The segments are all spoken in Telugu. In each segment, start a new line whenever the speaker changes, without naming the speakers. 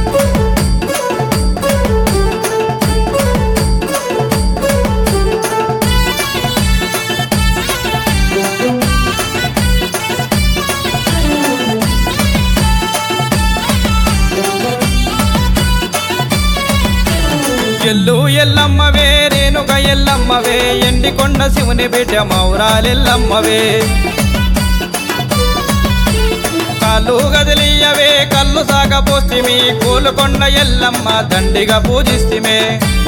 ఎల్లు ఎల్లమ్మవే రేణుక ఎల్లమ్మవే ఎండికొండ శివుని బిడ్డ మౌరాలెల్లమ్మవే కాళ్ళు గదిలియవే కళ్ళు సాగపోస్తిమి కోలుకొండ ఎల్లమ్మ దండిగా పూజిస్తిమే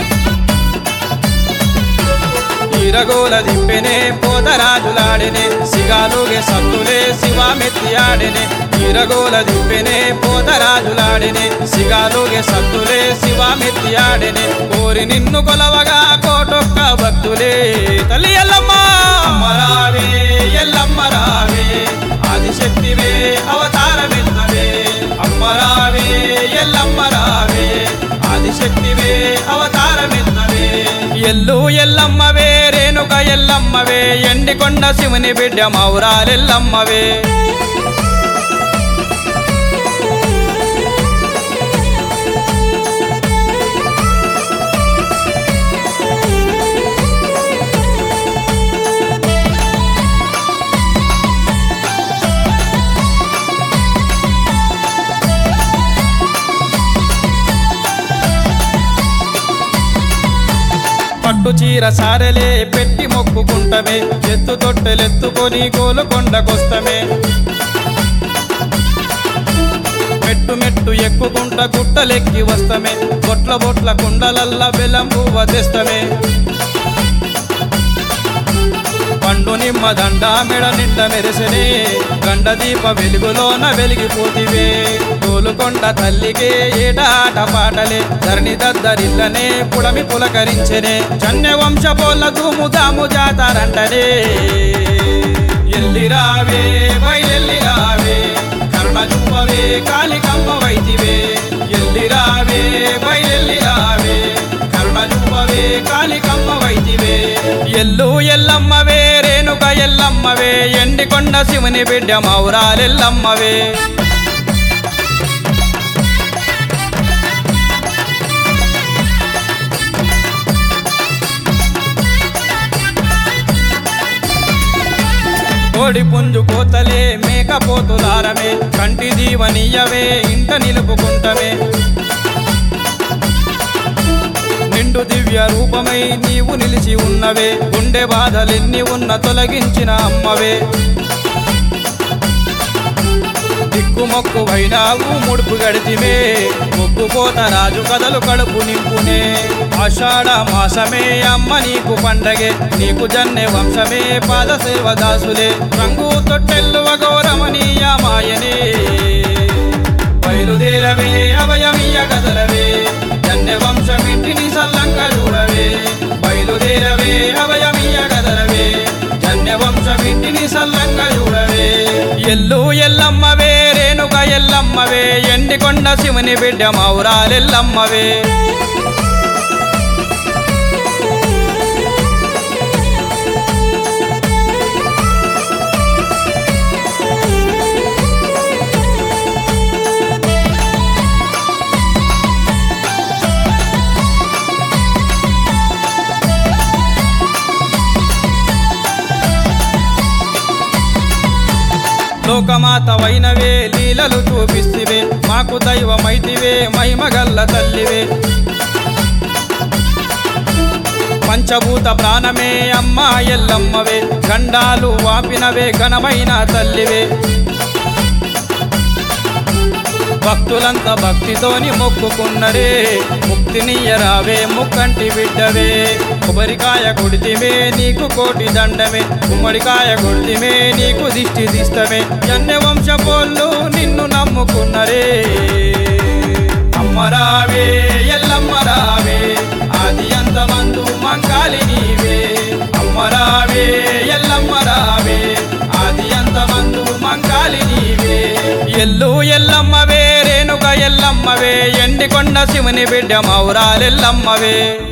ఈరగోల దింపెనే పోతరాజులాడినే సిగాలుగే సత్తులే శివామెత్తి ఆడినే ఈరగోల దింపెనే పోతరాజులాడినే సిగాలుగే సత్తులే శివామెత్తి ఆడినే కోరి నిన్ను కొలవగా కోటొక్క భక్తులే తల్లి ఎల్లమ్మ అమ్మరావే ఎల్లమ్మ రావే ఆదిశక్తివే అవతారమెత్తవే అమ్మరావే ఎల్లమ్మ రావే ఆదిశక్తివే అవతారమెత్తవే ఎల్లు ఎల్లమ్మవే రేణుక ఎల్లమ్మవే ఎండికొండ శివుని బిడ్డ మౌరాలెల్లమ్మవే పట్టు చీర సారెలే పెట్టి మొక్కుకుంటమే ఎత్తు తొట్టెలెత్తుకొని కోలుకొండకొస్తమే మెట్టు మెట్టు ఎక్కుకుంట గుట్టలెక్కి వస్తమే బొట్ల బొట్ల కుండలల్ల బెలంబు వదిస్తమే పండు నిమ్మ దండ మెడ నిండ మెరిసెనే గండ దీప వెలుగులోన వెలిగిపోతివే తోలుకొండ తల్లికే ఏటాట పాటలే ధరణి దద్దరిల్లనే పుడమి పులకరించెనే చన్నె వంశ పోల తూము దాము జాతారంటనే ఎల్లిరావే బయలెల్లిరావే కరుణ చూపవే కాలికమ్మ వైతివే ఎల్లిరావే బయలెల్లిరావే కరుణ చూపవే కాలికమ్మ వైతివే ఎల్లు ఎల్లమ్మవే రేణుక ఎల్లమ్మవే ఎండికొండ శివుని బిడ్డ మౌరాలెల్లమ్మవే కోడి పుంజు కోతలే మేకపోతులారమే కంటి దీవనీయవే ఇంట నిలుపుకుంటమే నిండు దివ్య రూపమై నీవు నిలిచి ఉన్నవే గుండె బాధలెన్ని ఉన్న తొలగించిన అమ్మవే దిక్కు మొక్కు వైనావు ముడుపు గడితిమే ముగ్గు పోత రాజు కథలు కడుపు నింపునే ఆషాఢ మాసమే అమ్మ నీకు పండగే నీకు జన్నె వంశమే పాద సేవ దాసులే రంగు తొట్టెల్లువ గౌరమనీయ మాయనే బయలుదేరవే అభయమీయ కదలవే జన్నె వంశమింటిని సల్లంక చూడవే బయలుదేరవే అభయమీయ కదలవే జన్య వంశమింటిని సల్లంక చూడవే ఎల్లు ఎల్లమ్మవే రేణుక ఎల్లమ్మవే ఎండికొండ శివుని బిడ్డ మౌరాలెల్లమ్మవే లోకమాత వైనవే లీలలు చూపిస్తివే మాకు దైవమైతివే మహిమగల్ల తల్లివే పంచభూత ప్రాణమే అమ్మ ఎల్లమ్మవే గండాలు వాపినవే ఘనమైన తల్లివే భక్తులంతా భక్తితోని మొక్కుకున్నరే ముక్తినియరావే ముక్కంటి బిడ్డవే కొబ్బరికాయ కొడితిమే నీకు కోటి దండమే గుమ్మడికాయ కొడితిమే నీకు దిష్టి తీస్తమే జన్య వంశపోళ్ళు నిన్ను నమ్ముకున్నరే అమ్మరావే ఎల్లమ్మరావే ఆది అంతమందు మంకాలి నీవే అమ్మరావే ఎల్లమ్మరావే ఆది అంతమందు మంకాలి నీవే ఎల్లు ఎల్లమ్మవే రేణుక ఎల్లమ్మవే ఎండికొండ శివుని బిడ్డ మౌరాలెల్లమ్మవే